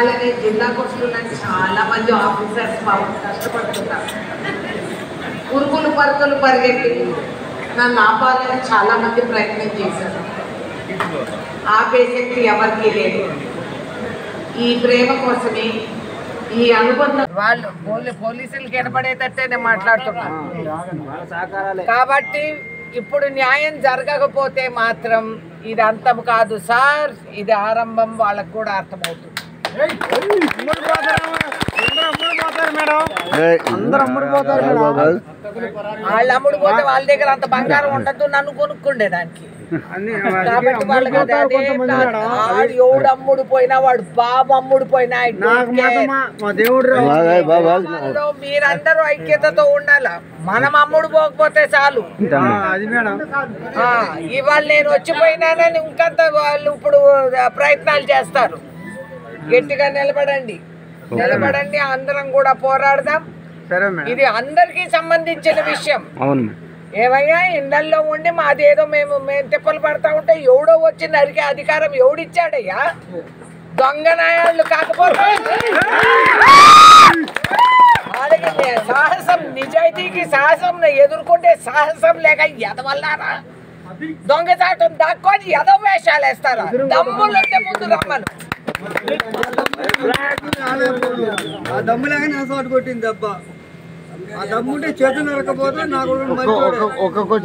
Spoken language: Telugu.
అలాగే జిల్లాకు వస్తున్న చాలా మంది ఆఫీసర్స్ పాపం కష్టపడుతున్నారు పురుగులు పరుగులు పరిగెత్తి నన్ను ఆపాలని చాలా మంది ప్రయత్నం చేశారు ఆపే శక్తి ఎవరికీ లేదు ఈ ప్రేమ కోసమే ఈ అనుబంధం వాళ్ళు పోలీ పోలీసులు కనబడేటట్టే మాట్లాడుతున్నారు కాబట్టి ఇప్పుడు న్యాయం జరగకపోతే మాత్రం ఇది అంతం కాదు సార్ ఇది ఆరంభం వాళ్ళకు కూడా అర్థమవుతుంది వాళ్ళు అమ్ముడు పోతే వాళ్ళ దగ్గర అంత బంగారం ఉండదు నన్ను కొనుక్కుండే దానికి కాబట్టి వాళ్ళకి అది అదే కాదు. వాడు ఎవడు అమ్ముడు పోయినా వాడు బాబు అమ్ముడు పోయినా I don't care. కుటుంబంలో మీరందరూ ఐక్యతతో ఉండాల మనం అమ్ముడు పోకపోతే చాలు ఆ, ఇవాళ నేను వచ్చిపోయినానని ఇంకంత వాళ్ళు ఇప్పుడు ప్రయత్నాలు చేస్తారు గట్టిగా నిలబడండి నిలబడండి అందరం కూడా పోరాడదాం ఇది అందరికీ సంబంధించిన విషయం అవును ఏమయ్యా ఇళ్ళల్లో ఉండి మాదేదో మేము మేము తిప్పలు పడతా ఉంటే ఎవడో వచ్చి నరికే అధికారం ఎవడిచ్చాడయ్యా దొంగ నాయాళ్ళు కాకపోతే వాళ్ళకి నే- సాహసం నిజాయితీకి సాహసం ఎదుర్కొంటే సాహసం లేక ఎదవల్లారా దొంగచాటం దాక్కొని ఎదవ వేషాలు వేస్తారా దమ్ములుంటే ముందు రమ్మను ఆ దమ్ములాగా నా చోటు కొట్టింది దెబ్బ ఆ దమ్ముంటే చేతులు నరకపోతే నాకు మంచి ఒక్కొక్క